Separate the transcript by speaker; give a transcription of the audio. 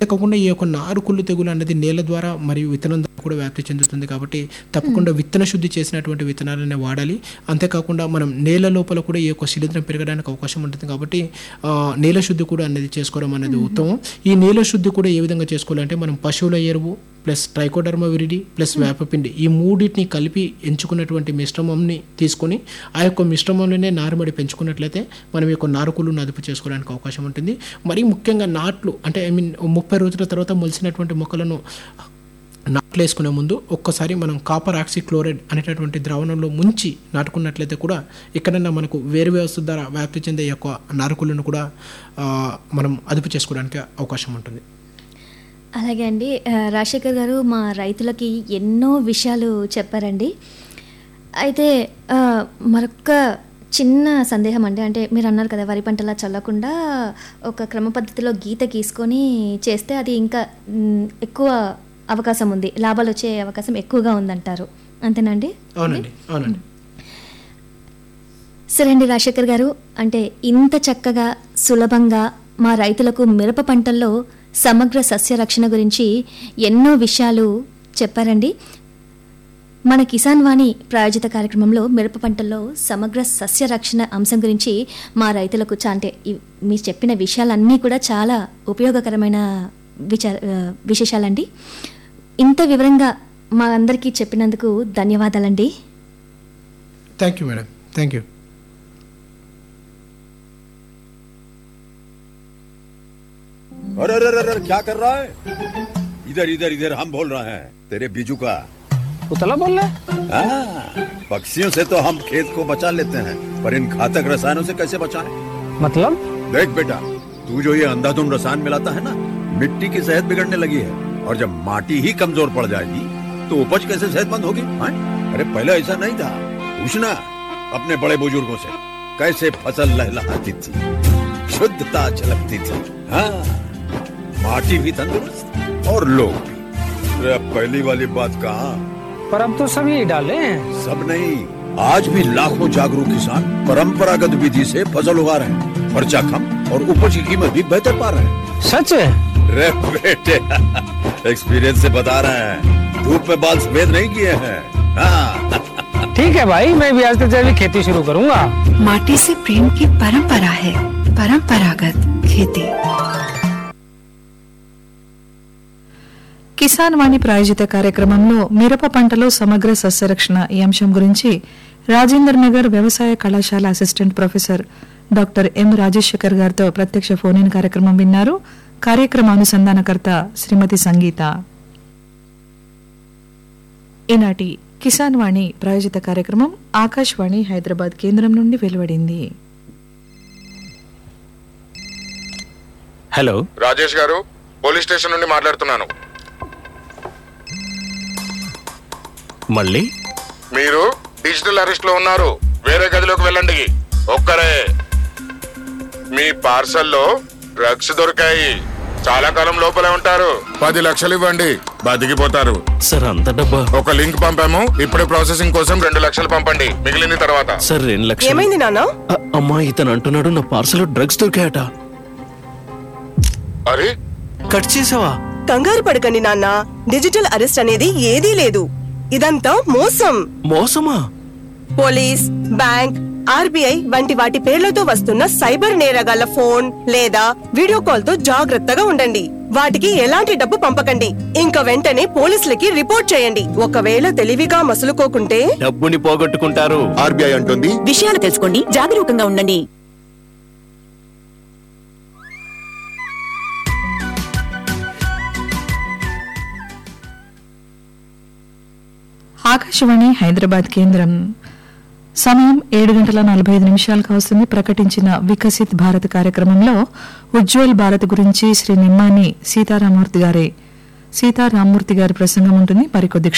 Speaker 1: అంతేకాకుండా ఈ యొక్క నారుకుళ్ళు తెగులు అనేది నేల ద్వారా మరియు విత్తనం ద్వారా కూడా వ్యాప్తి చెందుతుంది కాబట్టి తప్పకుండా విత్తన శుద్ధి చేసినటువంటి విత్తనాలనే వాడాలి అంతేకాకుండా మనం నేల లోపల కూడా ఈ యొక్క శిలీంధ్రం పెరగడానికి అవకాశం ఉంటుంది కాబట్టి ఆ, నేల శుద్ధి కూడా అనేది చేసుకోవడం అనేది ఉత్తమం ఈ నేల శుద్ధి కూడా ఏ విధంగా చేసుకోవాలంటే మనం పశువుల ఎరువు ప్లస్ ట్రైకోడర్మా విరిడి ప్లస్ వేపపిండి ఈ మూడింటిని కలిపి ఎంచుకున్నటువంటి మిశ్రమంని తీసుకొని ఆ యొక్క మిశ్రమంలోనే నారుమడి పెంచుకున్నట్లయితే మనం ఈ యొక్క నారుకులను అదుపు చేసుకోవడానికి అవకాశం ఉంటుంది మరి ముఖ్యంగా నాట్లు అంటే ఐ మీన్ ముప్పై రోజుల తర్వాత మొలిసినటువంటి మొక్కలను నాట్లు వేసుకునే ముందు ఒక్కసారి మనం కాపర్ ఆక్సి క్లోరైడ్ అనేటటువంటి ద్రావణంలో ముంచి నాటుకున్నట్లయితే కూడా ఎక్కడైనా మనకు వేరు వ్యవస్థ ద్వారా వ్యాప్తి చెందే ఈ యొక్క నారుకులను కూడా ఆ, మనం అదుపు చేసుకోవడానికి అవకాశం ఉంటుంది
Speaker 2: అలాగే అండి ఆ, రాజశేఖర్ గారు మా రైతులకి ఎన్నో విషయాలు చెప్పారండి అయితే ఆ, మరొక చిన్న సందేహం అండి అంటే మీరు అన్నారు కదా వరి పంటలా చల్లకుండా ఒక క్రమ పద్ధతిలో గీత గీసుకొని చేస్తే అది ఇంకా మ్, ఎక్కువ అవకాశం ఉంది లాభాలు వచ్చే అవకాశం ఎక్కువగా ఉందంటారు అంతేనండి
Speaker 1: అవునండి అవునండి
Speaker 2: సరే అండి రాజశేఖర్ గారు అంటే ఇంత చక్కగా సులభంగా మా రైతులకు మిరప పంటల్లో సమగ్ర సస్య రక్షణ గురించి ఎన్నో విషయాలు చెప్పారండి మన కిసాన్ వాణి ప్రాయోజిత కార్యక్రమంలో మిరప పంటల్లో సమగ్ర సస్య రక్షణ అంశం గురించి మా రైతులకు చా అంటే ఈ- మీరు చెప్పిన విషయాలన్నీ కూడా చాలా ఉపయోగకరమైన విచార ఆ, విశేషాలండి ఇంత వివరంగా మా అందరికీ చెప్పినందుకు ధన్యవాదాలండి
Speaker 1: thank you madam thank you
Speaker 3: अरे अरे अरे अरे, क्या कर रहा है इधर इधर इधर हम बोल रहे हैं तेरे बीजू का
Speaker 4: उतला बोल रहा है
Speaker 3: हाँ, पक्षियों से तो हम खेत को बचा लेते हैं पर इन घातक रसायनों से कैसे बचाएं?
Speaker 4: मतलब
Speaker 3: देख बेटा तू जो ये अंधाधुंध रसायन मिलाता है ना मिट्टी की सेहत बिगड़ने लगी है और जब माटी ही कमजोर पड़ जाएगी तो उपज कैसे सेहतमंद होगी हाँ? अरे पहले ऐसा नहीं था पूछना अपने बड़े बुजुर्गों से कैसे फसल लहलहाती थी शुद्धता झलकती थी हाँ माटी भी तंदुरुस्त और लोग भी अरे अब पहली वाली बात कहा
Speaker 4: पर अब तो सब यही डाले हैं
Speaker 3: सब नहीं आज भी लाखों जागरूक किसान परंपरागत विधि से फसल उगा रहे हैं खर्चा कम और उपज की कीमत भी बेहतर पा रहे हैं
Speaker 4: सच है
Speaker 3: रे बेटे एक्सपीरियंस से बता रहे हैं धूप में बाल सफेद नहीं किए हैं हाँ
Speaker 4: ठीक है भाई मैं भी आज से जैविक खेती शुरू करूंगा
Speaker 5: माटी से प्रेम की परंपरा है परंपरागत खेती
Speaker 6: కిసాన్ వాణి ప్రాయోజిత కార్యక్రమంలో మిరప పంటలో సమగ్ర సస్యరక్షణ ఈ అంశం గురించి రాజేందర్ నగర్ వ్యవసాయ కళాశాల assistant professor doctor M Rajasekhar గారితో ప్రత్యక్ష ఫోన్ ఇన్ కార్యక్రమం విన్నారు కార్యక్రమ అనుసంధానకర్త శ్రీమతి సంగీత ఈనాటి కిసాన్ వాణి ప్రాయోజిత కార్యక్రమం ఆకాశవాణి హైదరాబాద్ కేంద్రం నుండి వెలువడింది
Speaker 7: హలో
Speaker 8: రాజేష్ గారు పోలీస్ స్టేషన్ నుండి మాట్లాడుతున్నాను
Speaker 7: మళ్ళీ
Speaker 8: మీరు డిజిటల్ అరెస్ట్ లో ఉన్నారు వేరే గదిలోకి వెళ్ళండి ఒక్కరే మీ పార్సల్లో డ్రగ్స్ దొరికాయి చాలా కాలం లోపలే ఉంటారు పది లక్షలు ఇవ్వండి బతికిపోతారు
Speaker 7: సార్ అంత డబ్బా
Speaker 8: ఒక లింక్ పంపాము ఇప్పుడే ప్రాసెసింగ్ కోసం రెండు లక్షలు పంపండి మిగిలింది తర్వాత
Speaker 7: సార్ రెండు లక్షలు
Speaker 9: ఏమైంది నాన్న
Speaker 7: అ- అమ్మా ఇతను అంటున్నాడు నా పార్సల్ డ్రగ్స్ దొరికాయట
Speaker 8: అరే
Speaker 7: కట్ చేసావా
Speaker 9: కంగారు పడకండి నాన్న డిజిటల్ అరెస్ట్ అనేది ఏదీ లేదు ఇదంతా మోసం
Speaker 7: మోసమా
Speaker 9: పోలీస్ బ్యాంక్ ఆర్బీఐ వంటి వాటి పేర్లతో వస్తున్న సైబర్ నేరగాళ్ల ఫోన్ లేదా వీడియో కాల్ తో జాగ్రత్తగా ఉండండి వాటికి ఎలాంటి డబ్బు పంపకండి ఇంకా వెంటనే పోలీసులకి రిపోర్ట్ చేయండి ఒకవేళ తెలివిగా మసులుకోకుంటే
Speaker 7: డబ్బుని పోగొట్టుకుంటారు
Speaker 8: ఆర్బీఐ అంటుంది
Speaker 9: విషయాలు తెలుసుకోండి జాగరూకంగా ఉండండి
Speaker 6: ఆకాశవాణి హైదరాబాద్ కేంద్రం సమయం ఏడు గంటల నలభై ఐదు నిమిషాలకు వస్తుంది ప్రకటించిన వికసిత్ భారత్ కార్యక్రమంలో ఉజ్వల్ భారత్ గురించి శ్రీ నిమ్మాని సీతారామూర్తి గారి సీతారామూర్తి గారి ప్రసంగం ఉంటుంది మరికొద్ది